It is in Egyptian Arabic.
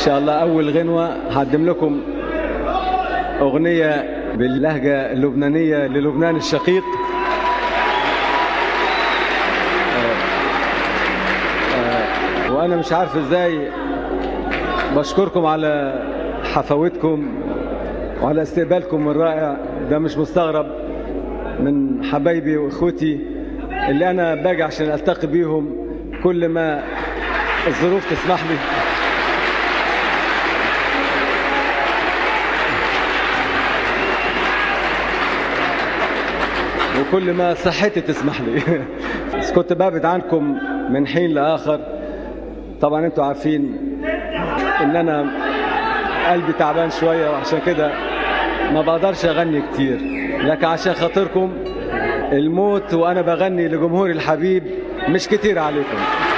شاء الله أول غنوة هقدم لكم أغنية باللهجة اللبنانية للبنان الشقيق وأنا مش عارف إزاي بشكركم على حفاوتكم وعلى استقبالكم الرائع ده مش مستغرب من حبايبي واخوتي اللي انا باجي عشان التقي بيهم كل ما الظروف تسمح لي وكل ما صحتي تسمح لي بس كنت بابعد عنكم من حين لاخر طبعا انتوا عارفين ان انا قلبي تعبان شويه وعشان كده ما بقدرش اغني كتير لكن عشان خاطركم الموت وانا بغني لجمهوري الحبيب مش كتير عليكم